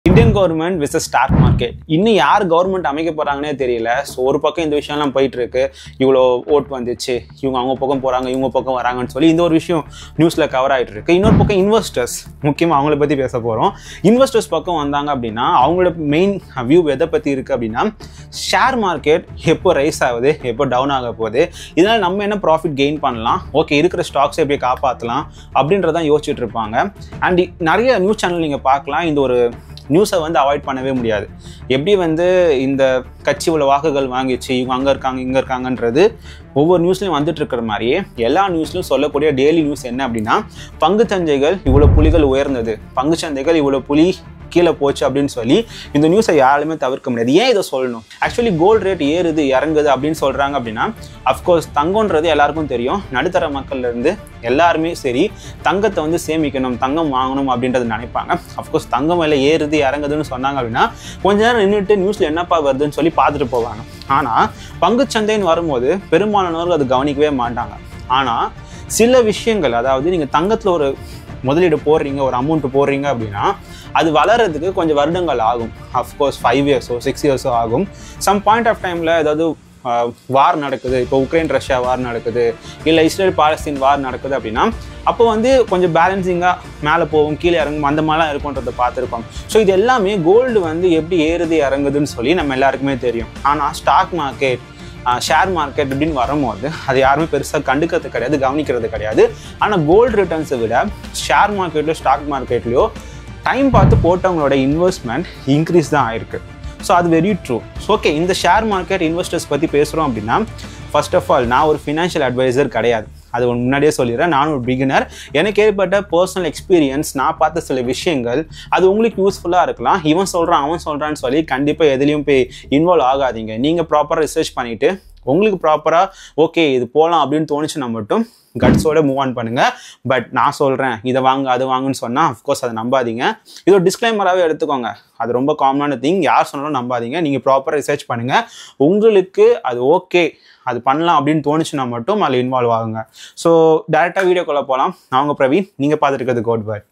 Indian government விஸ் stock market இன்னும் யார் கவர்மெண்ட் அமைக்க போறாங்கன்னே தெரியல ஸோ ஒரு பக்கம் இந்த விஷயம்லாம் போயிட்டு இருக்கு இவ்வளோ ஓட் வந்துச்சு இவங்க அவங்க பக்கம் போறாங்க இவங்க பக்கம் வராங்கன்னு சொல்லி இந்த ஒரு விஷயம் நியூஸ்ல கவர் ஆயிட்டு இருக்கு இன்னொரு பக்கம் இன்வெஸ்டர்ஸ் முக்கியமாக அவங்கள பத்தி பேச போறோம் இன்வெஸ்டர்ஸ் பக்கம் வந்தாங்க அப்படின்னா அவங்களோட மெயின் வியூ எதை பத்தி இருக்கு அப்படின்னா ஷேர் மார்க்கெட் எப்போ ரைஸ் ஆகுது எப்போ டவுன் ஆக போகுது இதனால நம்ம என்ன ப்ராஃபிட் கெயின் பண்ணலாம் ஓகே இருக்கிற ஸ்டாக்ஸ் எப்படி காப்பாற்றலாம் அப்படின்றதான் யோசிச்சுட்டு இருப்பாங்க அண்ட் நிறைய நியூஸ் சேனல் நீங்கள் பார்க்கலாம் இந்த ஒரு நியூஸை வந்து அவாய்ட் பண்ணவே முடியாது எப்படி வந்து இந்த கட்சி உள்ள வாக்குகள் வாங்கிச்சு இவங்க அங்கே இருக்காங்க இங்கே இருக்காங்கன்றது ஒவ்வொரு நியூஸ்லையும் வந்துட்டு இருக்கிற மாதிரியே எல்லா நியூஸ்லையும் சொல்லக்கூடிய டெய்லி நியூஸ் என்ன அப்படின்னா பங்குச்சந்தைகள் இவ்வளோ புலிகள் உயர்ந்தது பங்குச்சந்தைகள் இவ்வளோ புலி கீழே போச்சு அப்படின்னு சொல்லி இந்த நியூஸை யாருமே தவிர்க்க முடியாது ஏன் இதை சொல்லணும் ஆக்சுவலி கோல்டு ரேட் ஏறுது இறங்குது அப்படின்னு சொல்கிறாங்க அப்படின்னா அஃப்கோர்ஸ் தங்கம்ன்றது எல்லாருக்கும் தெரியும் நடுத்தர மக்கள்ல இருந்து எல்லாருமே சரி தங்கத்தை வந்து சேமிக்கணும் தங்கம் வாங்கணும் அப்படின்றது நினைப்பாங்க அஃப்கோர்ஸ் தங்கம் விலை ஏறுது இறங்குதுன்னு சொன்னாங்க அப்படின்னா கொஞ்ச நேரம் நின்றுட்டு நியூஸில் என்னப்பா வருதுன்னு சொல்லி பார்த்துட்டு போவாங்க ஆனால் பங்குச்சந்தைன்னு வரும்போது பெரும்பாலானவர்கள் அது கவனிக்கவே மாட்டாங்க ஆனால் சில விஷயங்கள் அதாவது நீங்கள் தங்கத்தில் ஒரு முதலீடு போடுறீங்க ஒரு அமௌண்ட் போடுறீங்க அப்படின்னா அது வளர்கிறதுக்கு கொஞ்சம் வருடங்கள் ஆகும் அஃப்கோர்ஸ் ஃபைவ் இயர்ஸோ சிக்ஸ் இயர்ஸோ ஆகும் சம் பாயிண்ட் ஆஃப் டைமில் ஏதாவது வார் நடக்குது இப்போ உக்ரைன் ரஷ்யா வார் நடக்குது இல்லை இஸ்ரேல் பாலஸ்தீன் வார் நடக்குது அப்படின்னா அப்போ வந்து கொஞ்சம் பேலன்சிங்காக மேலே போகும் கீழே இறங்கும் அந்த மாதிரிலாம் இருக்குன்றதை பார்த்துருக்கோம் ஸோ இது எல்லாமே கோல்டு வந்து எப்படி ஏறுது இறங்குதுன்னு சொல்லி நம்ம எல்லாருக்குமே தெரியும் ஆனால் ஸ்டாக் மார்க்கெட் ஷேர் மார்க்கெட் அப்படின்னு வரும்போது அது யாருமே பெருசாக கண்டுக்கிறது கிடையாது கவனிக்கிறது கிடையாது ஆனால் கோல்டு ரிட்டர்ன்ஸை விட ஷேர் மார்க்கெட்லையோ ஸ்டாக் மார்க்கெட்லையோ டைம் பார்த்து போட்டவங்களோட இன்வெஸ்ட்மெண்ட் இன்க்ரீஸ் தான் ஆயிருக்கு ஸோ அது வெரி ட்ரூ ஸோ ஓகே இந்த ஷேர் மார்க்கெட் இன்வெஸ்டர்ஸ் பற்றி பேசுகிறோம் அப்படின்னா ஃபர்ஸ்ட் ஆஃப் ஆல் நான் ஒரு ஃபினான்ஷியல் அட்வைசர் கிடையாது அது ஒன்று முன்னாடியே சொல்லிடுறேன் நானும் ஒரு பிகினர் எனக்கு ஏற்பட்ட பர்சனல் எக்ஸ்பீரியன்ஸ் நான் பார்த்த சில விஷயங்கள் அது உங்களுக்கு யூஸ்ஃபுல்லாக இருக்கலாம் இவன் சொல்கிறான் அவன் சொல்கிறான்னு சொல்லி கண்டிப்பாக எதுலேயும் போய் இன்வால்வ் ஆகாதீங்க நீங்கள் ப்ராப்பராக ரிசர்ச் பண்ணிவிட்டு உங்களுக்கு ப்ராப்பராக ஓகே இது போகலாம் அப்படின்னு தோணுச்சுன்னா மட்டும் கட்ஸோட மூவ் ஆன் பண்ணுங்க பட் நான் சொல்கிறேன் இதை வாங்க அது வாங்குன்னு சொன்னால் அஃப்கோர்ஸ் அதை நம்பாதீங்க இது ஒரு டிஸ்க்ளைமராகவே எடுத்துக்கோங்க அது ரொம்ப காமனான திங் யார் சொன்னாலும் நம்பாதீங்க நீங்கள் ப்ராப்பராக ரிசர்ச் பண்ணுங்கள் உங்களுக்கு அது ஓகே அது பண்ணலாம் அப்படின்னு தோணுச்சுன்னா மட்டும் அதில் இன்வால்வ் ஆகுங்க ஸோ டேரெக்டாக வீடியோக்குள்ளே போகலாம் நான் உங்கள் பிரவீன் நீங்கள் பார்த்துட்டு இருக்கிறது கோட் பேர்ட்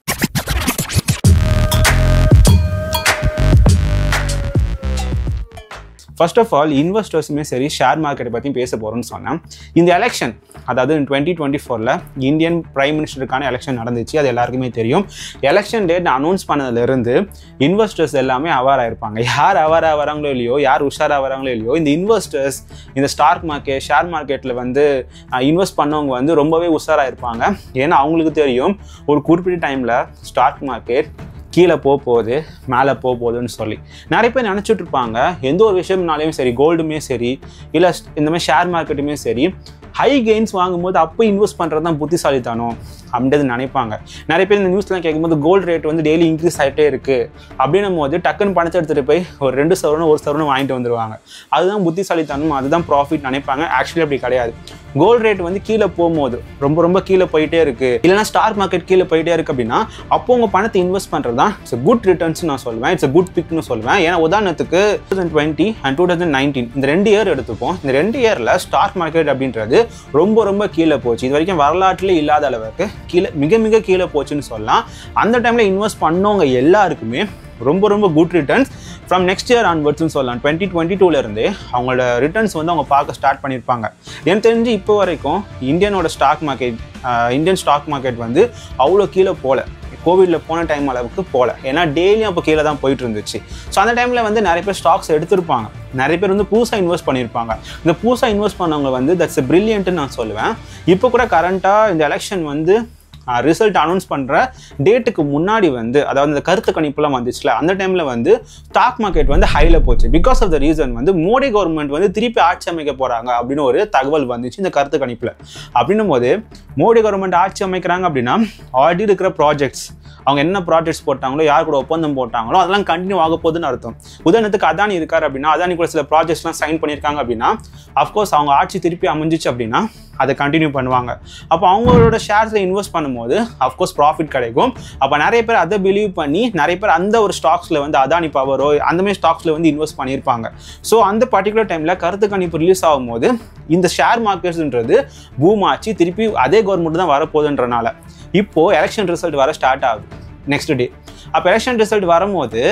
ஃபர்ஸ்ட் ஆஃப் ஆல் இன்வெஸ்டர்ஸுமே சரி ஷேர் மார்க்கெட்டை பற்றி பேச போகிறோம்னு சொன்னேன் இந்த எலெக்ஷன் அதாவது டுவெண்ட்டி டுவெண்ட்டி ஃபோரில் இந்தியன் பிரைம் மினிஸ்டருக்கான எலெக்ஷன் நடந்துச்சு அது எல்லாருக்குமே தெரியும் எலெக்ஷன் டேட் அனௌன்ஸ் பண்ணதுலேருந்து இன்வெஸ்டர்ஸ் எல்லாமே அவேர் ஆயிருப்பாங்க யார் அவேர் ஆகிறாங்களோ இல்லையோ யார் உஷாராக வராங்களோ இல்லையோ இந்த இன்வெஸ்டர்ஸ் இந்த ஸ்டாக் மார்க்கெட் ஷேர் மார்க்கெட்டில் வந்து இன்வெஸ்ட் பண்ணவங்க வந்து ரொம்பவே உஷாராக இருப்பாங்க ஏன்னா அவங்களுக்கு தெரியும் ஒரு குறிப்பிட்ட டைமில் ஸ்டாக் மார்க்கெட் கீழே போக போகுது மேலே போக போகுதுன்னு சொல்லி நிறைய பேர் நினச்சிட்டு இருப்பாங்க எந்த ஒரு விஷயம்னாலையும் சரி கோல்டுமே சரி இல்லை இந்த மாதிரி ஷேர் மார்க்கெட்டுமே சரி ஹை கெயின்ஸ் வாங்கும்போது அப்போ இன்வெஸ்ட் பண்ணுறது தான் புத்திசாலித்தனம் அப்படின்றது நினைப்பாங்க நிறைய பேர் இந்த நியூஸ்லாம் கேட்கும்போது கோல்டு ரேட் வந்து டெய்லி இன்க்ரீஸ் ஆகிட்டே இருக்குது அப்படின்னும் போது டக்குன்னு பணத்தை எடுத்துகிட்டு போய் ஒரு ரெண்டு சவரனும் ஒரு சவரனும் வாங்கிட்டு வந்துடுவாங்க அதுதான் புத்திசாலித்தனம் அதுதான் ப்ராஃபிட் நினைப்பாங்க ஆக்சுவலி அப்படி கிடையாது கோல்டு ரேட் வந்து கீழே போகும்போது ரொம்ப ரொம்ப கீழே போயிட்டே இருக்கு இல்லைனா ஸ்டாக் மார்க்கெட் கீழே போயிட்டே இருக்கு அப்படின்னா அப்போ உங்கள் பணத்தை இன்வெஸ்ட் பண்ணுறது தான் இட்ஸ் குட் ரிட்டர்ன்ஸ் நான் சொல்லுவேன் இட்ஸ் குட் பிக்னு சொல்லுவேன் ஏன்னா உதாரணத்துக்கு two thousand twenty and two thousand nineteen இந்த ரெண்டு இயர் எடுத்துப்போம் இந்த ரெண்டு இயரில் ஸ்டாக் மார்க்கெட் அப்படின்றது ரொம்ப ரொம்ப கீழே போச்சு இது வரைக்கும் வரலாற்றிலே இல்லாத அளவுக்கு கீழே மிக மிக கீழே போச்சுன்னு சொல்லலாம் அந்த டைமில் இன்வெஸ்ட் பண்ணவங்க எல்லாருக்குமே ரொம்ப ரொம்ப good returns from next year ஆன்வர்ட்ஸ்னு சொல்லலாம் டுவெண்ட்டி டுவெண்ட்டி டூலேருந்து அவங்களோட ரிட்டர்ன்ஸ் வந்து அவங்க பார்க்க ஸ்டார்ட் பண்ணியிருப்பாங்க எனக்கு தெரிஞ்சு இப்போ வரைக்கும் இந்தியனோட stock market Indian stock market வந்து அவ்வளோ கீழே போகல கோவிடில் போன டைம் அளவுக்கு போகல ஏன்னா டெய்லியும் அப்போ கீழே தான் போயிட்டு இருந்துச்சு ஸோ அந்த டைமில் வந்து நிறைய பேர் ஸ்டாக்ஸ் எடுத்திருப்பாங்க நிறைய பேர் வந்து புதுசாக இன்வெஸ்ட் பண்ணியிருப்பாங்க இந்த புதுசாக இன்வெஸ்ட் பண்ணவங்க வந்து தட்ஸ் பிரில்லியன்ட்னு நான் சொல்லுவேன் இப்போ கூட கரண்ட்டாக இந்த எலெக்ஷன் வந்து ரிசல்ட் அனௌன்ஸ் பண்ணுற டேட்டுக்கு முன்னாடி வந்து அதாவது இந்த கருத்து கணிப்புலாம் வந்துச்சுல அந்த டைமில் வந்து ஸ்டாக் மார்க்கெட் வந்து ஹையில் போச்சு பிகாஸ் ஆஃப் த ரீசன் வந்து மோடி கவர்மெண்ட் வந்து திருப்பி ஆட்சி அமைக்க போகிறாங்க அப்படின்னு ஒரு தகவல் வந்துச்சு இந்த கருத்து கணிப்பில் அப்படின்னும் போது மோடி கவர்மெண்ட் ஆட்சி அமைக்கிறாங்க அப்படின்னா ஆல்ரெடி இருக்கிற ப்ராஜெக்ட்ஸ் அவங்க என்ன ப்ராஜெக்ட்ஸ் போட்டாங்களோ யார் கூட ஒப்பந்தம் போட்டாங்களோ அதெல்லாம் கண்டினியூ ஆக போகுதுன்னு அர்த்தம் உதாரணத்துக்கு அதானி இருக்கார் அப்படின்னா அதானி கூட சில ப்ராஜெக்ட்ஸ்லாம் சைன் பண்ணியிருக்காங்க அப்படின்னா அஃப்கோர்ஸ் அவங்க ஆட்சி திருப்பி அமைஞ்சிச்சு அப்படின்னா அதை கண்டினியூ பண்ணுவாங்க அப்போ அவங்களோட ஷேர்ஸில் இன்வெஸ்ட் பண்ணும்போது அஃப்கோர்ஸ் ப்ராஃபிட் கிடைக்கும் அப்போ நிறைய பேர் அதை பிலீவ் பண்ணி நிறைய பேர் அந்த ஒரு ஸ்டாக்ஸில் வந்து அதானி பவரோ அந்த மாதிரி ஸ்டாக்ஸில் வந்து இன்வெஸ்ட் பண்ணியிருப்பாங்க ஸோ அந்த பர்டிகுலர் டைமில் கருத்து கணிப்பு ரிலீஸ் ஆகும்போது இந்த ஷேர் மார்க்கெட்ஸ்ன்றது பூம் ஆச்சு திருப்பி அதே கவர்மெண்ட் தான் வரப்போகுதுன்றனால இப்போது எலெக்ஷன் ரிசல்ட் வர ஸ்டார்ட் ஆகுது நெக்ஸ்ட் டே அப்போ எலெக்ஷன் ரிசல்ட் வரும்போது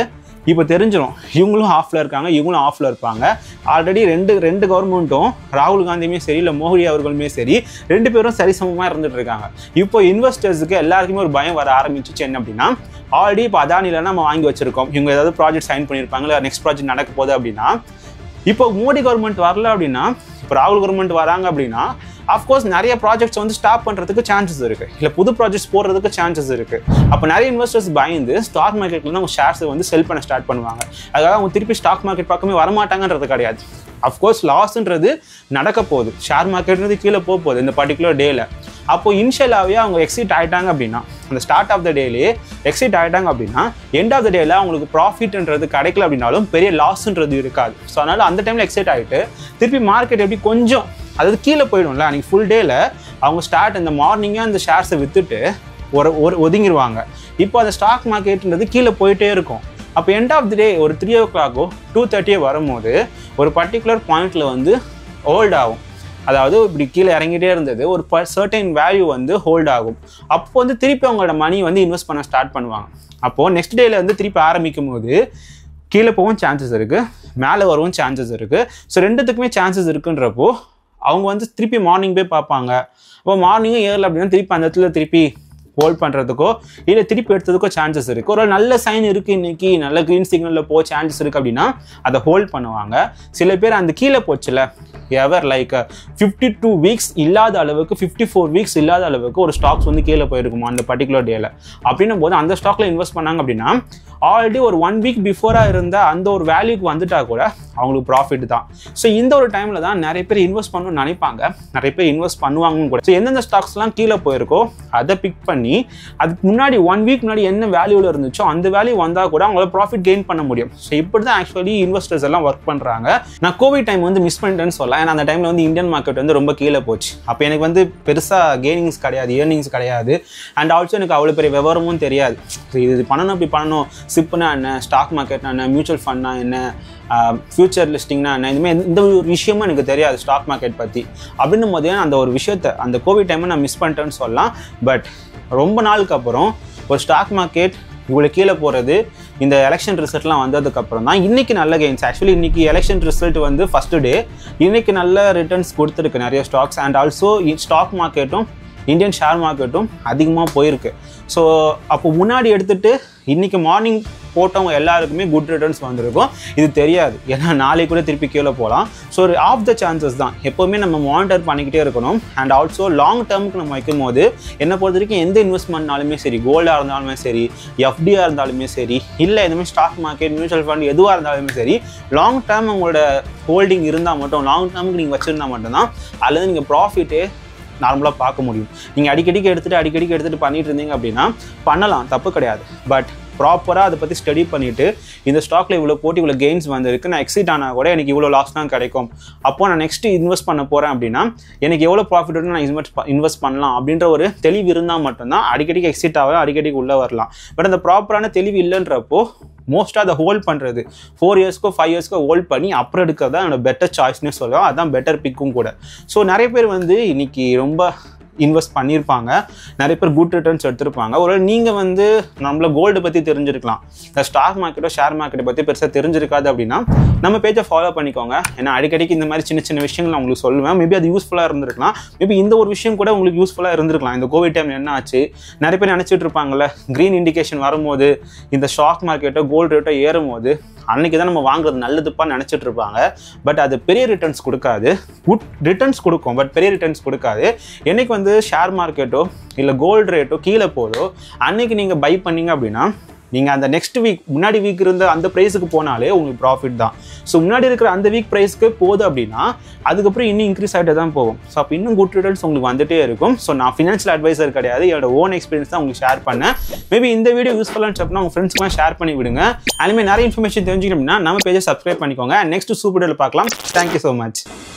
இப்போ தெரிஞ்சிடும் இவங்களும் ஆஃப்ல இருக்காங்க இவங்களும் ஆஃப்ல இருப்பாங்க ஆல்ரெடி ரெண்டு ரெண்டு கவர்மெண்ட்டும் ராகுல் காந்தியுமே சரி இல்லை மோடி அவர்களுமே சரி ரெண்டு பேரும் சரிசமமாக இருந்துட்டு இருக்காங்க இப்போ இன்வெஸ்டர்ஸுக்கு எல்லாருக்குமே ஒரு பயம் வர ஆரம்பிச்சிச்சு என்ன அப்படின்னா ஆல்ரெடி இப்போ அதானில நம்ம வாங்கி வச்சிருக்கோம் இவங்க ஏதாவது ப்ராஜெக்ட் சைன் பண்ணியிருப்பாங்க இல்லை நெக்ஸ்ட் ப்ராஜெக்ட் நடக்க போகுது அப்படின்னா இப்போ மோடி கவர்மெண்ட் வரல அப்படின்னா இப்போ ராகுல் கவர்மெண்ட் வராங்க அப்படின்னா அஃப்கோர்ஸ் நிறைய ப்ராஜெக்ட்ஸ் வந்து ஸ்டாப் பண்ணுறதுக்கு சான்சஸ் இருக்குது இல்லை புது ப்ராஜெக்ட்ஸ் போடுறதுக்கு சான்சஸ் இருக்குது அப்போ நிறைய இன்வெஸ்டர்ஸ் பயந்து ஸ்டாக் மார்க்கெட்டில் அவங்க ஷேர்ஸை வந்து செல் பண்ண ஸ்டார்ட் பண்ணுவாங்க அதுக்காக அவங்க திருப்பி ஸ்டாக் மார்க்கெட் பக்கமே வரமாட்டாங்கன்றது கிடையாது அஃப்கோர்ஸ் லாஸ்ன்றது நடக்க போகுது ஷேர் மார்க்கெட்ன்றது கீழே போக போகுது இந்த பர்டிகுலர் டேல அப்போ இனிஷியலாகவே அவங்க எக்ஸிட் ஆகிட்டாங்க அப்படின்னா அந்த ஸ்டார்ட் ஆஃப் த டேலேயே எக்ஸிட் ஆகிட்டாங்க அப்படின்னா எண்ட் ஆஃப் த டேல அவங்களுக்கு ப்ராஃபிட்ன்றது கிடைக்கல அப்படின்னாலும் பெரிய லாஸ்ன்றது இருக்காது ஸோ அதனால அந்த டைமில் எக்ஸைட் ஆகிட்டு திருப்பி மார்க்கெட் எப்படி கொஞ்சம் அதாவது கீழே போயிடும்ல அன்றைக்கி ஃபுல் டேல அவங்க ஸ்டார்ட் இந்த மார்னிங்கே அந்த ஷேர்ஸை விற்றுட்டு ஒரு ஒரு ஒதுங்கிடுவாங்க இப்போ அந்த ஸ்டாக் மார்க்கெட்ன்றது கீழே போயிட்டே இருக்கும் அப்போ எண்ட் ஆஃப் தி டே ஒரு த்ரீ ஓ கிளாக்கோ டூ தேர்ட்டியோ வரும்போது ஒரு பர்டிகுலர் பாயிண்ட்ல வந்து ஹோல்ட் ஆகும் அதாவது இப்படி கீழே இறங்கிட்டே இருந்தது ஒரு ப சர்டைன் வேல்யூ வந்து ஹோல்ட் ஆகும் அப்போ வந்து திருப்பி அவங்களோட மணி வந்து இன்வெஸ்ட் பண்ண ஸ்டார்ட் பண்ணுவாங்க அப்போது நெக்ஸ்ட் டேல வந்து திருப்பி ஆரம்பிக்கும் போது கீழே போகவும் சான்சஸ் இருக்குது மேலே வரவும் சான்சஸ் இருக்குது ஸோ ரெண்டுத்துக்குமே சான்சஸ் இருக்குன்றப்போ அவங்க வந்து திருப்பி மார்னிங் போய் பார்ப்பாங்க அப்போ மார்னிங்கும் ஏறல அப்படின்னா திருப்பி அந்த இடத்துல திருப்பி ஹோல்ட் பண்ணுறதுக்கோ இல்லை திருப்பி எடுத்ததுக்கோ சான்சஸ் இருக்குது ஒரு நல்ல சைன் இருக்குது இன்னைக்கு நல்ல க்ரீன் சிக்னலில் போக சான்சஸ் இருக்குது அப்படின்னா அதை ஹோல்ட் பண்ணுவாங்க சில பேர் அந்த கீழே போச்சுல ever like fifty two weeks இல்லாத அளவுக்கு ஃபிஃப்டி ஃபோர் வீக்ஸ் இல்லாத அளவுக்கு ஒரு ஸ்டாக்ஸ் வந்து கீழே போயிருக்குமா அந்த பர்டிகுலர் டேல அப்படின்னும் போது அந்த ஸ்டாக்ல இன்வெஸ்ட் பண்ணாங்க அப்படின்னா ஆல்ரெடி ஒரு ஒன் வீக் பிஃபோராக இருந்த அந்த ஒரு வேல்யூக்கு வந்துட்டா கூட அவங்களுக்கு ப்ராஃபிட் தான் ஸோ இந்த ஒரு டைமில் தான் நிறைய பேர் இன்வெஸ்ட் பண்ணணும்னு நினைப்பாங்க நிறைய பேர் இன்வெஸ்ட் பண்ணுவாங்கன்னு கூட ஸோ எந்தெந்த ஸ்டாக்ஸ்லாம் கீழே போயிருக்கோ அதை பிக் பண்ணி அதுக்கு முன்னாடி ஒன் வீக் முன்னாடி என்ன வேல்யூவில் இருந்துச்சோ அந்த வேல்யூ வந்தால் கூட அவங்களால ப்ராஃபிட் கெயின் பண்ண முடியும் ஸோ இப்படி தான் ஆக்சுவலி இன்வெஸ்டர்ஸ் எல்லாம் ஒர்க் பண்ணுறாங்க நான் கோவிட் டைம் வந்து மிஸ் பண்ணிட்டேன்னு சொல்லலாம் ஏன்னா அந்த டைமில் வந்து இந்தியன் மார்க்கெட் வந்து ரொம்ப கீழே போச்சு அப்போ எனக்கு வந்து பெருசாக கெய்னிங்ஸ் கிடையாது ஏர்னிங்ஸ் கிடையாது அண்ட் ஆல்சோ எனக்கு அவ்வளோ பெரிய விவரமும் தெரியாது ஸோ இது பண்ணணும் இப்படி பண்ணணும் சிப்னா என்ன ஸ்டாக் மார்க்கெட்னா என்ன மியூச்சுவல் ஃபண்ட்னா என்ன ஃபியூச்சர் லிஸ்டிங்னா என்ன இதுமாதிரி எந்த ஒரு விஷயமும் எனக்கு தெரியாது ஸ்டாக் மார்க்கெட் பற்றி அப்படின்னும் போதே அந்த ஒரு விஷயத்தை அந்த கோவிட் டைமை நான் மிஸ் பண்ணிட்டேன்னு சொல்லலாம் பட் ரொம்ப நாளுக்கு அப்புறம் ஒரு ஸ்டாக் மார்க்கெட் இவ்வளோ கீழே போகிறது இந்த எலெக்ஷன் ரிசல்ட்லாம் வந்ததுக்கப்புறம் தான் இன்றைக்கி நல்ல கெயின்ஸ் ஆக்சுவலி இன்றைக்கி எலெக்ஷன் ரிசல்ட் வந்து ஃபஸ்ட்டு டே இன்றைக்கி நல்ல ரிட்டர்ன்ஸ் கொடுத்துருக்கு நிறைய ஸ்டாக்ஸ் அண்ட் ஆல்சோ ஸ்டாக் மார்க்கெட்டும் இந்தியன் ஷேர் மார்க்கெட்டும் அதிகமாக போயிருக்கு ஸோ அப்போ முன்னாடி எடுத்துகிட்டு இன்றைக்கி மார்னிங் போட்டவங்க எல்லாருக்குமே குட் ரிட்டர்ன்ஸ் வந்திருக்கும் இது தெரியாது ஏன்னா நாளைக்கு கூட திருப்பி கீழே போகலாம் ஸோ ஒரு ஆஃப் த சான்சஸ் தான் எப்போவுமே நம்ம மானிட்டர் பண்ணிக்கிட்டே இருக்கணும் அண்ட் ஆல்சோ லாங் டேர்முக்கு நம்ம வைக்கும் போது என்னை பொறுத்த வரைக்கும் எந்த இன்வெஸ்ட்மெண்ட்னாலுமே சரி கோல்டாக இருந்தாலுமே சரி எஃப்டியாக இருந்தாலுமே சரி இல்லை எதுவுமே ஸ்டாக் மார்க்கெட் மியூச்சுவல் ஃபண்ட் எதுவாக இருந்தாலுமே சரி லாங் டேர்ம் உங்களோட ஹோல்டிங் இருந்தால் மட்டும் லாங் டேர்முக்கு நீங்கள் வச்சுருந்தா மட்டும்தான் அல்லது நீங்கள் ப்ராஃபிட்டே நார்மலாக பார்க்க முடியும் நீங்கள் அடிக்கடிக்கு எடுத்துகிட்டு அடிக்கடிக்கு எடுத்துகிட்டு பண்ணிட்டு இருந்தீங்க அப்படின்னா பண்ணலாம் தப்பு கிடையாது பட் ப்ராப்பராக அதை பற்றி ஸ்டடி பண்ணிவிட்டு இந்த ஸ்டாக்ல இவ்வளோ போட்டு இவ்வளோ கெயின்ஸ் வந்திருக்கு நான் எக்ஸிட் ஆனால் கூட எனக்கு இவ்வளோ லாஸ் தான் கிடைக்கும் அப்போ நான் நெக்ஸ்ட் இன்வெஸ்ட் பண்ண போகிறேன் அப்படின்னா எனக்கு எவ்வளோ ப்ராஃபிட் நான் இன்வெஸ்ட் இன்வெஸ்ட் பண்ணலாம் அப்படின்ற ஒரு தெளிவு இருந்தால் மட்டும்தான் அடிக்கடிக்கு எக்ஸிட் ஆக அடிக்கடிக்கு உள்ளே வரலாம் பட் அந்த ப்ராப்பரான தெளிவு இல்லைன்றப்போ மோஸ்ட்டாக அதை ஹோல்ட் பண்ணுறது ஃபோர் இயர்ஸ்க்கோ ஃபைவ் இயர்ஸ்க்கோ ஹோல்ட் பண்ணி அப்புறம் எடுக்கிறது தான் என்னோட பெட்டர் சாய்ஸ்னே சொல்லுவேன் அதான் பெட்டர் பிக்கும் கூட ஸோ நிறைய பேர் வந்து இன்னைக்கு ரொம்ப இன்வெஸ்ட் பண்ணியிருப்பாங்க நிறைய பேர் குட் ரிட்டர்ன்ஸ் எடுத்திருப்பாங்க ஒரு நீங்கள் வந்து நம்மள கோல்டு பற்றி தெரிஞ்சிருக்கலாம் இந்த ஸ்டாக் மார்க்கெட்டோ ஷேர் மார்க்கெட்டை பற்றி பெருசாக தெரிஞ்சிருக்காது அப்படின்னா நம்ம பேஜை ஃபாலோ பண்ணிக்கோங்க ஏன்னா அடிக்கடிக்கு இந்த மாதிரி சின்ன சின்ன விஷயங்கள் நான் உங்களுக்கு சொல்லுவேன் மேபி அது யூஸ்ஃபுல்லாக இருந்திருக்கலாம் மேபி இந்த ஒரு விஷயம் கூட உங்களுக்கு யூஸ்ஃபுல்லாக இருந்திருக்கலாம் இந்த கோவிட் டைம் என்ன ஆச்சு நிறைய பேர் நினச்சிட்டு இருப்பாங்கல்ல க்ரீன் இண்டிகேஷன் வரும்போது இந்த ஸ்டாக் மார்க்கெட்டோ கோல்டு ரேட்டோ ஏறும்போது அன்னைக்கு தான் நம்ம வாங்குறது நல்லதுப்பா நினச்சிட்டு இருப்பாங்க பட் அது பெரிய ரிட்டர்ன்ஸ் கொடுக்காது குட் ரிட்டர்ன்ஸ் கொடுக்கும் பட் பெரிய ரிட்டர்ன்ஸ் கொடுக்காது என்னைக்கு வந்து ஷேர் மார்க்கெட்டோ இல்லை கோல்டு ரேட்டோ கீழே போதோ அன்னைக்கு நீங்கள் பை பண்ணீங்க அப்படின்னா நீங்கள் அந்த நெக்ஸ்ட் வீக் முன்னாடி வீக் இருந்த அந்த ப்ரைஸுக்கு போனாலே உங்களுக்கு ப்ராஃபிட் தான் ஸோ முன்னாடி இருக்கிற அந்த வீக் ப்ரைஸ்க்கு போகுது அப்படின்னா அதுக்கப்புறம் இன்னும் இன்க்ரீஸ் ஆகிட்டே தான் போகும் ஸோ அப்போ இன்னும் குட் ரிட்டர்ன்ஸ் உங்களுக்கு வந்துட்டே இருக்கும் ஸோ நான் ஃபினான்ஷியல் அட்வைசர் கிடையாது என்னோட ஓன் எக்ஸ்பீரியன்ஸ் தான் உங்களுக்கு ஷேர் பண்ணேன் மேபி இந்த வீடியோ யூஸ்ஃபுல்லாக சொன்னா உங்கள் ஃப்ரெண்ட்ஸ்க்குலாம் ஷேர் பண்ணி விடுங்க அதுமாதிரி நிறைய இன்ஃபர்மேஷன் தெரிஞ்சுக்கணும்னா நம்ம பேஜை சப்ஸ்கிரைப் பண்ணிக்கோங்க நெக்ஸ்ட் சூப்பர் பார்க்கலாம் தேங்க்யூ ஸோ மச்